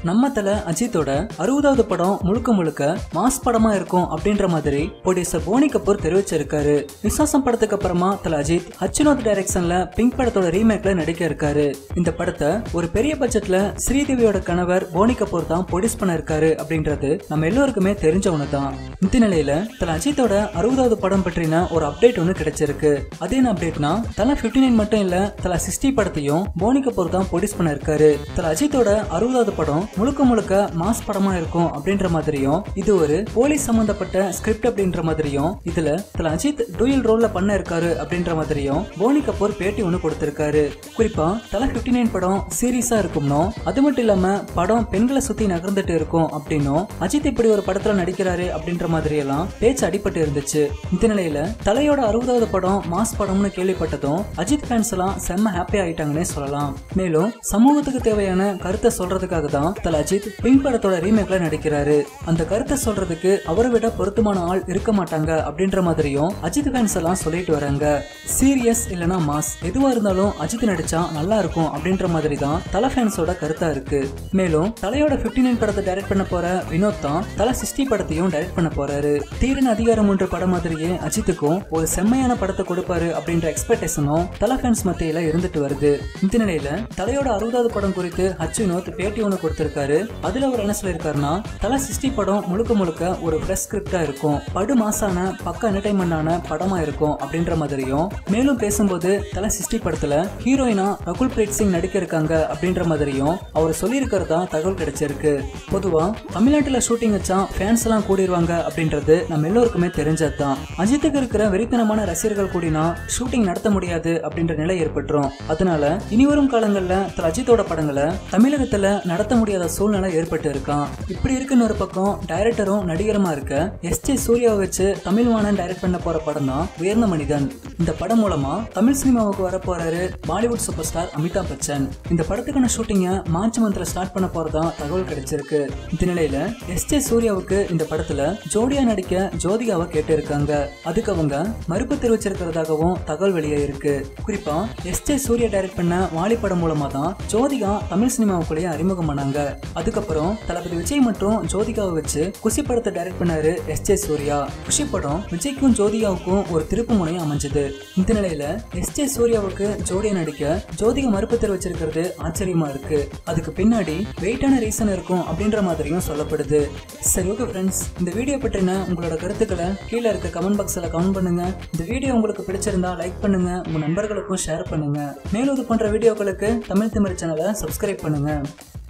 நம்ம தல அஜித்தோட அறுபதாவது படம் முழுக்க முழுக்க மாஸ் படமா இருக்கும் அப்படின்ற மாதிரி ப்ரொடியூசர் போனி கபூர் தெரிவிச்சிருக்காரு விசுவாசம் படத்துக்கு அப்புறமா தல அஜித் அச்சுனோத் டைரக்ஷன்ல பிங்க் படத்தோட ரீமேக்ல நடிக்க இருக்காரு இந்த படத்தை ஒரு பெரிய பட்ஜெட்ல ஸ்ரீதேவியோட கணவர் போனி கபூர் தான் ப்ரொடியூஸ் பண்ண இருக்காரு அப்படின்றது நம்ம எல்லோருக்குமே தெரிஞ்ச ஒண்ணு தான் இந்த நிலையில தல அஜித்தோட அறுபதாவது படம் பற்றின ஒரு அப்டேட் ஒன்று கிடைச்சிருக்கு அது என்ன அப்டேட்னா தல 59 நைன் மட்டும் இல்ல தல சிக்ஸ்டி படத்தையும் போனி கபூர் தான் ப்ரொடியூஸ் பண்ண இருக்காரு தல அஜித்தோட அறுபதாவது படம் முழுக்க முழுக்க மாஸ் படமா இருக்கும் அப்படின்ற மாதிரியும் இது ஒரு போலீஸ் சம்பந்தப்பட்ட ஸ்கிரிப்ட் அப்படின்ற மாதிரியும் இதுல தல அஜித் டூயல் ரோல்ல பண்ண இருக்காரு அப்படின்ற மாதிரியும் போனி கபூர் பேட்டி ஒன்று கொடுத்திருக்காரு குறிப்பா தல 59 நைன் படம் சீரியஸா இருக்கும்னோ அது மட்டும் இல்லாம படம் பெண்களை சுத்தி நகர்ந்துட்டு இருக்கும் அப்படின்னும் அஜித் இப்படி ஒரு படத்துல நடிக்கிறாரு அப்படின்ற மாதிரி எல்லாம் பேச்சு அடிபட்டு இருந்துச்சு இந்த நிலையில தலையோட அறுபதாவது படம் மாஸ் படம்னு கேள்விப்பட்டதும் அஜித் ஃபேன்ஸ் எல்லாம் செம்ம ஹாப்பி ஆயிட்டாங்கன்னே சொல்லலாம் மேலும் சமூகத்துக்கு தேவையான கருத்தை சொல்றதுக்காக தான் தல அஜித் பிங்க் படத்தோட ரீமேக்ல நடிக்கிறாரு அந்த கருத்தை சொல்றதுக்கு அவரை விட பொருத்தமான ஆள் இருக்க மாட்டாங்க அப்படின்ற மாதிரியும் அஜித் ஃபேன்ஸ் எல்லாம் சொல்லிட்டு வராங்க சீரியஸ் இல்லனா மாஸ் எதுவா இருந்தாலும் அஜித் நடிச்சா நல்லா இருக்கும் அப்படின்ற மாதிரி தான் தல ஃபேன்ஸோட கருத்தா இருக்கு மேலும் தலையோட 59 நைன் படத்தை டைரக்ட் பண்ண போற வினோத் தான் தல சிக்ஸ்டி படத்தையும் டைரக்ட் பண்ண போறாரு தீரன் அதிகாரம் ஒன்று படம் மாதிரியே அஜித்துக்கும் ஒரு செம்மையான படத்தை கொடுப்பாரு அப்படின்ற எக்ஸ்பெக்டேஷனும் தல ஃபேன்ஸ் மத்தியில இருந்துட்டு வருது இந்த நிலையில தலையோட அறுபதாவது படம் குறித்து ஹச் வினோத் பேட்டி ஒன்று கொடுத்திருக்காரு அதுல அவர் என்ன சொல்லியிருக்காருன்னா தல சிக்ஸ்டி படம் முழுக்க முழுக்க ஒரு ஃப்ரெஷ் ஸ்கிரிப்டா இருக்கும் படு மாசான பக்க என்டர்டைன்மெண்டான படமா இருக்கும் அப்படின்ற மாதிரியும் மேலும் பேசும்போது தல சிக்ஸ்டி படத்துல ஹீரோயினா ரகுல் பிரீத் சிங் நடிக்க இருக்காங்க அப்படின்ற மாதிரியும் அவர் சொல்லியிருக்கிறதா தகவல் கிடைச்சிருக்கு பொதுவா தமிழ்நாட்டுல ஷூட்டிங் வச்சா ஃபேன்ஸ் எல்லாம் கூடிடுவாங்க அப்படின்றது நம்ம எல்லோருக்குமே தெரிஞ்சதுதான் அஜித்துக்கு இருக்கிற வெறித்தனமான ரசிகர்கள் கூடினா ஷூட்டிங் நடத்த முடியாது அப்படின்ற நிலை ஏற்பட்டுரும் அதனால இனிவரும் காலங்கள்ல தல அஜித்தோட படங்களை தமிழகத்துல நடத்த முடியாத சூழ்நிலை ஏற்பட்டு இருக்கான் இப்படி இருக்குன்னு ஒரு பக்கம் டைரக்டரும் நடிகருமா இருக்க எஸ் ஜே சூர்யாவை வச்சு தமிழ் வாணன் டைரக்ட் பண்ண போற படம் தான் உயர்ந்த மனிதன் இந்த படம் மூலமா தமிழ் சினிமாவுக்கு வர போறாரு Bollywood superstar Amitabh Bachchan இந்த படத்துக்கான ஷூட்டிங்கை மார்ச் மந்த்ல ஸ்டார்ட் பண்ண போறதா தகவல் கிடைச்சிருக்கு இந்த நிலையில எஸ் ஜே சூர்யாவுக்கு இந்த படத்துல ஜோடியா நடிக்க ஜோதிகாவை கேட்டு இருக்காங்க அதுக்கு அவங்க மறுப்பு தெரிவிச்சிருக்கிறதாகவும் தகவல் வெளியே இருக்கு குறிப்பா எஸ் ஜே சூர்யா டைரக்ட் பண்ண வாலி படம் மூலமா தான் ஜோதிகா தமிழ் சினிமாவுக்குள்ளேயே அறிமுகம் பண்ணாங்க அதுக்கப்புறம் தளபதி விஜய் மற்றும் ஜோதிகாவை வச்சு குஷி படத்தை டைரக்ட் பண்ணாரு எஸ் ஜே சூர்யா குஷி படம் விஜய்க்கும் ஜோதிகாவுக்கும் ஒரு திருப்பு முனையும் அமைஞ்சது இந்த நிலையில எஸ் ஜே சூர்யாவுக்கு ஜோடியா நடிக்க ஜோதிகா மறுப்பு தெரிவிச்சிருக்கிறது ஆச்சரியமா இருக்கு அதுக்கு பின்னாடி வெயிட்டான ரீசன் இருக்கும் அப்படின்ற மாதிரியும் சொல்லப்படுது சரி ஓகே ஃப்ரெண்ட்ஸ் இந்த வீடியோ பற்றின உங்களோட கருத்துக்களை கீழே இருக்க கமெண்ட் பாக்ஸில் கமெண்ட் பண்ணுங்க இந்த வீடியோ உங்களுக்கு பிடிச்சிருந்தா லைக் பண்ணுங்க உங்க நண்பர்களுக்கும் ஷேர் பண்ணுங்க மேலும் இது போன்ற வீடியோக்களுக்கு தமிழ் திமிர் சேனலை சப்ஸ்கிரைப் பண்ணுங்க